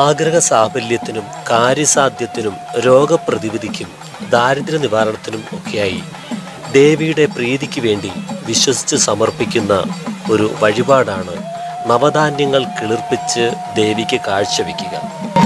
ആഗ്രഹ സാഫല്യത്തിനും കാര്യസാധ്യത്തിനും രോഗപ്രതിവിധിക്കും ദാരിദ്ര്യ നിവാരണത്തിനും ഒക്കെയായി ദേവിയുടെ പ്രീതിക്ക് വേണ്ടി വിശ്വസിച്ച് സമർപ്പിക്കുന്ന ഒരു വഴിപാടാണ് നവധാന്യങ്ങൾ കിളിർപ്പിച്ച് ദേവിക്ക് കാഴ്ചവെക്കുക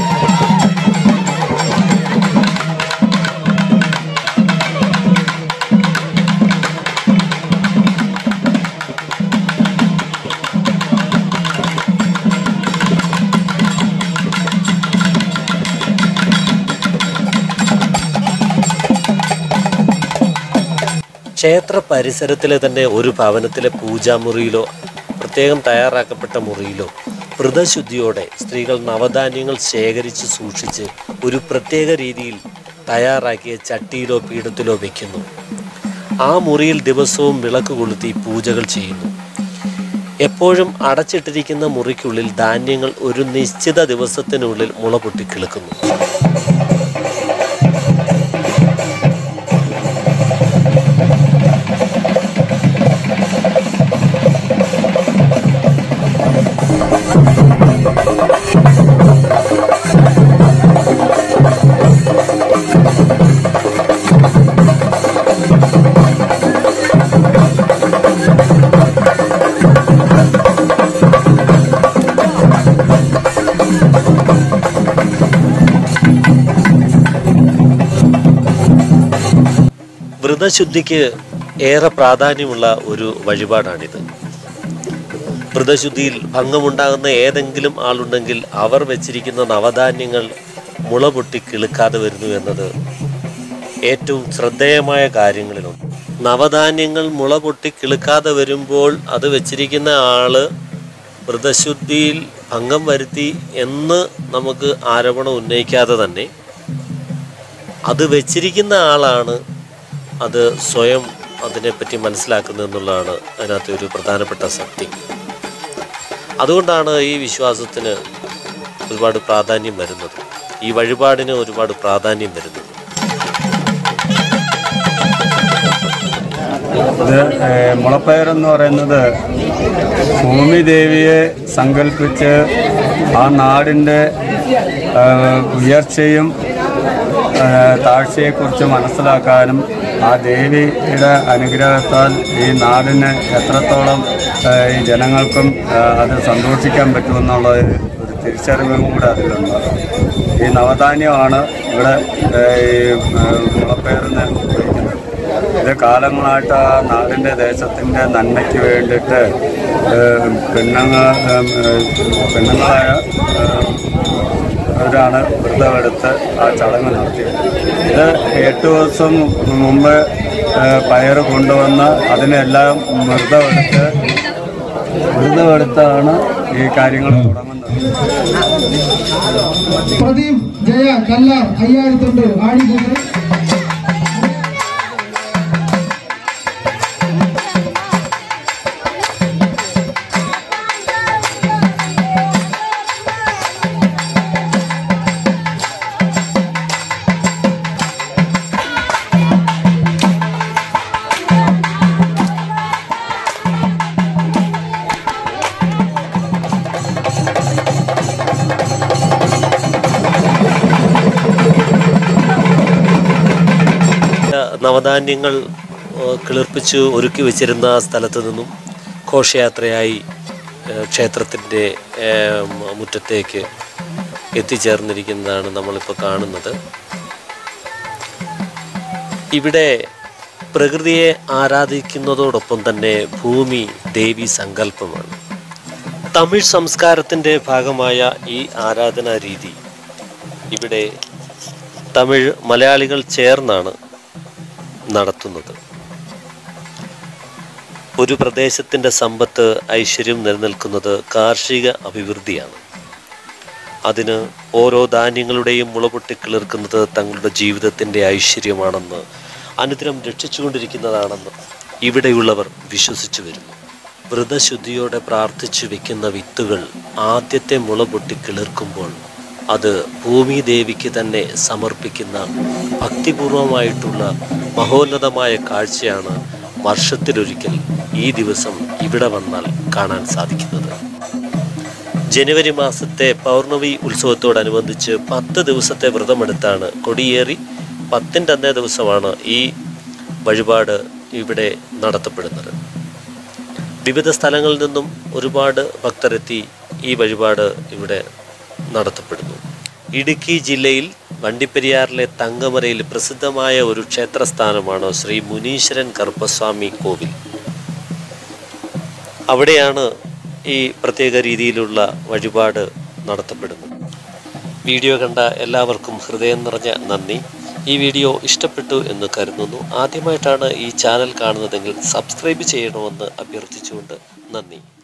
ക്ഷേത്ര പരിസരത്തിലെ തന്നെ ഒരു ഭവനത്തിലെ പൂജാമുറിയിലോ പ്രത്യേകം തയ്യാറാക്കപ്പെട്ട മുറിയിലോ വ്രതശുദ്ധിയോടെ സ്ത്രീകൾ നവധാന്യങ്ങൾ ശേഖരിച്ച് സൂക്ഷിച്ച് ഒരു പ്രത്യേക രീതിയിൽ തയ്യാറാക്കിയ ചട്ടിയിലോ പീഠത്തിലോ വയ്ക്കുന്നു ആ മുറിയിൽ ദിവസവും വിളക്ക് കൊളുത്തി പൂജകൾ ചെയ്യുന്നു എപ്പോഴും അടച്ചിട്ടിരിക്കുന്ന മുറിക്കുള്ളിൽ ധാന്യങ്ങൾ ഒരു നിശ്ചിത ദിവസത്തിനുള്ളിൽ മുള പൊട്ടിക്കിളുക്കുന്നു വ്രതശുദ്ധിക്ക് ഏറെ പ്രാധാന്യമുള്ള ഒരു വഴിപാടാണിത് വ്രതശുദ്ധിയിൽ ഭംഗമുണ്ടാകുന്ന ഏതെങ്കിലും ആളുണ്ടെങ്കിൽ അവർ വെച്ചിരിക്കുന്ന നവധാന്യങ്ങൾ മുള പൊട്ടി കിളുക്കാതെ വരുന്നു എന്നത് ഏറ്റവും ശ്രദ്ധേയമായ കാര്യങ്ങളിലൊന്ന് നവധാന്യങ്ങൾ മുള പൊട്ടി കിളുക്കാതെ വരുമ്പോൾ അത് വെച്ചിരിക്കുന്ന ആള് വ്രതശുദ്ധിയിൽ ഭംഗം വരുത്തി എന്ന് നമുക്ക് ആരോപണം ഉന്നയിക്കാതെ തന്നെ അത് വെച്ചിരിക്കുന്ന ആളാണ് അത് സ്വയം അതിനെപ്പറ്റി മനസ്സിലാക്കുന്നത് എന്നുള്ളതാണ് അതിനകത്ത് ഒരു പ്രധാനപ്പെട്ട സത്യം അതുകൊണ്ടാണ് ഈ വിശ്വാസത്തിന് ഒരുപാട് പ്രാധാന്യം വരുന്നത് ഈ വഴിപാടിന് ഒരുപാട് പ്രാധാന്യം വരുന്നത് ഇത് ഏഹ്, മുളപ്പയർ എന്ന് പറയുന്നത് ഭൂമി ദേവിയെ സങ്കല്പിച്ച് ആ നാടിൻ്റെ ഏഹ്, ഉയർച്ചയും ഏഹ്, താഴ്ചയെക്കുറിച്ച് മനസ്സിലാക്കാനും ആ ദേവിയുടെ അനുഗ്രഹത്താൽ ഈ നാടിന് എത്രത്തോളം ഏഹ്, ഈ ജനങ്ങൾക്കും ഏഹ്, അത് സന്തോഷിക്കാൻ പറ്റുമെന്നുള്ള ഒരു തിരിച്ചറിവും കൂടെ അതിലുണ്ട് ഈ നവധാന്യമാണ് ഇവിടെ ഏഹ്, ഈ ഏഹ്, മുളപ്പയറിന് ഉപയോഗിക്കുന്നത് ഇത് കാലങ്ങളായിട്ട് ആ നാടിൻ്റെ ദേശത്തിൻ്റെ നന്മയ്ക്ക് വേണ്ടിയിട്ട് ഏഹ്, പെണ്ണുങ്ങൾ ഏഹ്, പെണ്ണുങ്ങളായ ഏഹ്, അവരാണ് വ്രതമെടുത്ത് ആ ചടങ്ങ് നടത്തിയത് ഇത് എട്ട് ദിവസം മുമ്പ് ഏഹ്, പയറ് കൊണ്ടുവന്ന് അതിനെല്ലാം വ്രതമെടുത്ത് വ്രതമെടുത്താണ് ഈ കാര്യങ്ങൾ തുടങ്ങുന്നത് പ്രദീപ് ജയ കല്ലാർ അയ്യായിരത്തുണ്ട് ആടിക്കുന്നത് നവധാന്യങ്ങൾ ഏഹ്, കിളിർപ്പിച്ച് ഒരുക്കി വെച്ചിരുന്ന സ്ഥലത്ത് നിന്നും ഘോഷയാത്രയായി ഏഹ്, ക്ഷേത്രത്തിൻ്റെ ഏഹ്, മ- മുറ്റത്തേക്ക് എത്തിച്ചേർന്നിരിക്കുന്നതാണ് നമ്മളിപ്പോൾ കാണുന്നത് ഇവിടെ പ്രകൃതിയെ ആരാധിക്കുന്നതോടൊപ്പം തന്നെ ഭൂമി ദേവി സങ്കല്പമാണ് തമിഴ് സംസ്കാരത്തിൻ്റെ ഭാഗമായ ഈ ആരാധനാ രീതി ഇവിടെ തമിഴ് മലയാളികൾ ചേർന്നാണ് നടത്തുന്നത് ഒരു പ്രദേശത്തിൻ്റെ സമ്പത്ത് ഐശ്വര്യം നിലനിൽക്കുന്നത് കാർഷിക അഭിവൃദ്ധിയാണ് അതിന് ഓരോ ധാന്യങ്ങളുടെയും മുളപൊട്ടി കിളിർക്കുന്നത് തങ്ങളുടെ ജീവിതത്തിൻ്റെ ഐശ്വര്യമാണെന്ന് അനുദിനം രക്ഷിച്ചുകൊണ്ടിരിക്കുന്നതാണെന്ന് ഇവിടെയുള്ളവർ വിശ്വസിച്ചു വരുന്നു വ്രതശുദ്ധിയോടെ പ്രാർത്ഥിച്ചു വെക്കുന്ന വിത്തുകൾ ആദ്യത്തെ മുള പൊട്ടി കിളിർക്കുമ്പോൾ അത് ഭൂമി ദേവിക്ക് തന്നെ സമർപ്പിക്കുന്ന ഭക്തിപൂർവമായിട്ടുള്ള മഹോന്നതമായ കാഴ്ചയാണ് വർഷത്തിലൊരിക്കൽ ഈ ദിവസം ഇവിടെ വന്നാൽ കാണാൻ സാധിക്കുന്നത് ജനുവരി മാസത്തെ പൗർണമി ഉത്സവത്തോടനുബന്ധിച്ച് പത്ത് ദിവസത്തെ വ്രതമെടുത്താണ് കൊടിയേറി പത്തിൻ്റെ അന്നേ ദിവസമാണ് ഈ വഴിപാട് ഇവിടെ നടത്തപ്പെടുന്നത് വിവിധ സ്ഥലങ്ങളിൽ നിന്നും ഒരുപാട് ഭക്തരെത്തി ഈ വഴിപാട് ഇവിടെ നടത്തപ്പെടുന്നു ഇടുക്കി ജില്ലയിൽ വണ്ടിപ്പെരിയാറിലെ തങ്കമരയിൽ പ്രസിദ്ധമായ ഒരു ക്ഷേത്രസ്ഥാനമാണ് ശ്രീ മുനീശ്വരൻ കറുപ്പസ്വാമി കോവിൽ അവിടെയാണ് ഈ പ്രത്യേക രീതിയിലുള്ള വഴിപാട് നടത്തപ്പെടുന്നത് വീഡിയോ കണ്ട എല്ലാവർക്കും ഹൃദയം നിറഞ്ഞ നന്ദി ഈ വീഡിയോ ഇഷ്ടപ്പെട്ടു എന്ന് കരുതുന്നു ആദ്യമായിട്ടാണ് ഈ ചാനൽ കാണുന്നതെങ്കിൽ സബ്സ്ക്രൈബ് ചെയ്യണമെന്ന് അഭ്യർത്ഥിച്ചുകൊണ്ട് നന്ദി